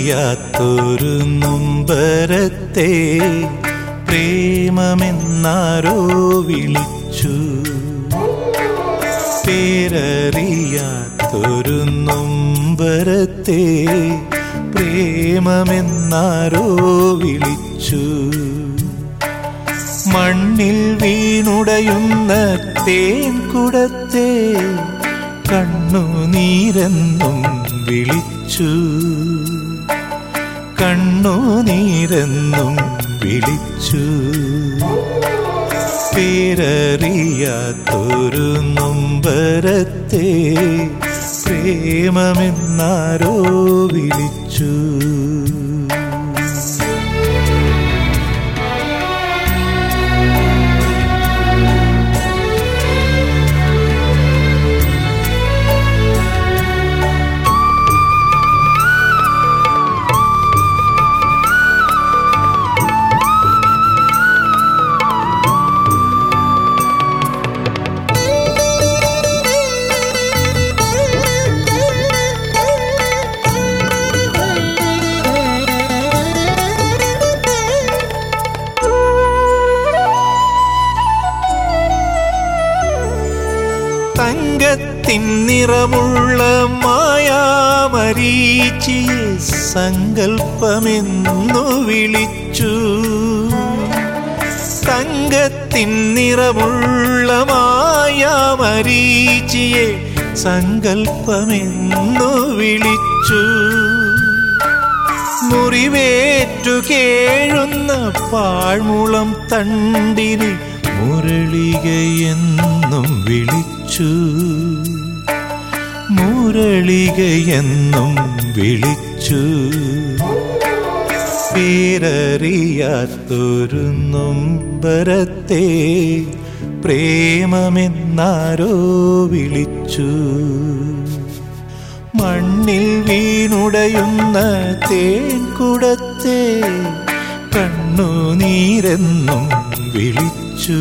പേരറിയാത്തൊരു നൊമ്പരത്തെ പ്രേമമെന്നാരോ വിളിച്ചു പേരറിയാത്തൊരു നൊമ്പരത്തെ പ്രേമമെന്നാരോ വിളിച്ചു മണ്ണിൽ വീണുടയുന്ന തേൻ കുടത്തെ കണ്ണുനീരെന്നും വിളിച്ചു കണ്ണുനീരെന്നും വിളിച്ചു പേരറിയാത്തൊരു നൊമ്പരത്തെ പ്രേമമെന്നാരോ വിളിച്ചു തങ്കത്തിൻ നിറമുള്ള മായാമരീച്ചിയെ സങ്കൽപ്പമെന്നു വിളിച്ചു തങ്കത്തിൻ നിറമുള്ള മായാമരീച്ചിയെ സങ്കൽപ്പമെന്നു വിളിച്ചു മുറിവേറ്റു കേഴുന്ന പാഴ്മുളം തണ്ടിനെ മുരളികയെന്നും വിളിച്ചു മുരളികയെന്നും വിളിച്ചു പേരറിയാത്തൊരു നൊമ്പരത്തെ പ്രേമമെന്നാരോ വിളിച്ചു മണ്ണിൽ വീണുടയുന്ന തേൻ കുടത്തെ കണ്ണുനീരെന്നും വിളിച്ചു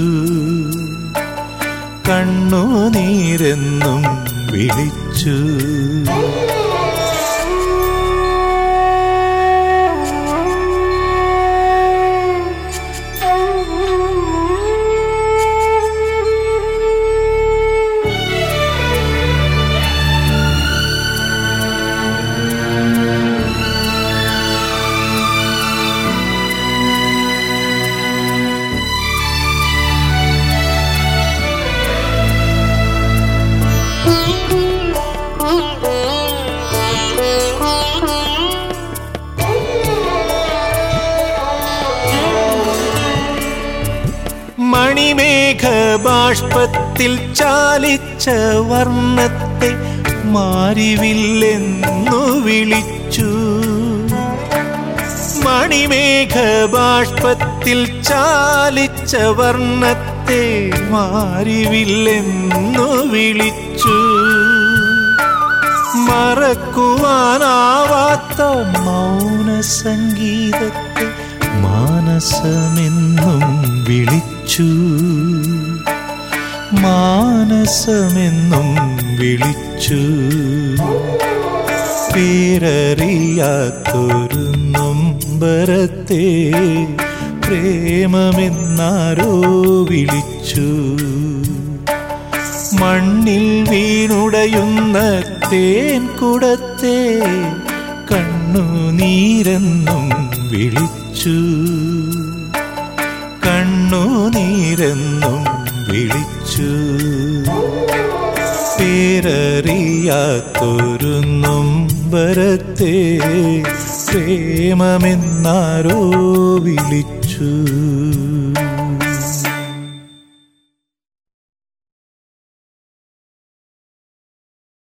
കണ്ണുനീരെന്നും വിളിച്ചു മണിമേഘ ബാഷ്പത്തിൽ ചാലിച്ച വർണ്ണത്തെ മാരിവില്ലെന്നു വിളിച്ചു മണിമേഘ ബാഷ്പത്തിൽ ചാലിച്ച വർണ്ണത്തെ മാരിവില്ലെന്നു വിളിച്ചു മറക്കുവാനാവാത്ത മൗന സംഗീതത്തെ മാനസമെന്നും വിളിച്ചു മാനസമെന്നും വിളിച്ചു പേരറിയാത്തൊരു നൊമ്പരത്തെ പ്രേമമെന്നാരോ വിളിച്ചു മണ്ണിൽ വീണുടയുന്ന തേൻ കുടത്തെ കണ്ണുനീരെന്നും വിളിച്ചു കണ്ണുനീരെന്നും വിളിച്ചു പേരറിയാത്തൊരു നൊമ്പരത്തെ പ്രേമമെന്നാരോ വിളിച്ചു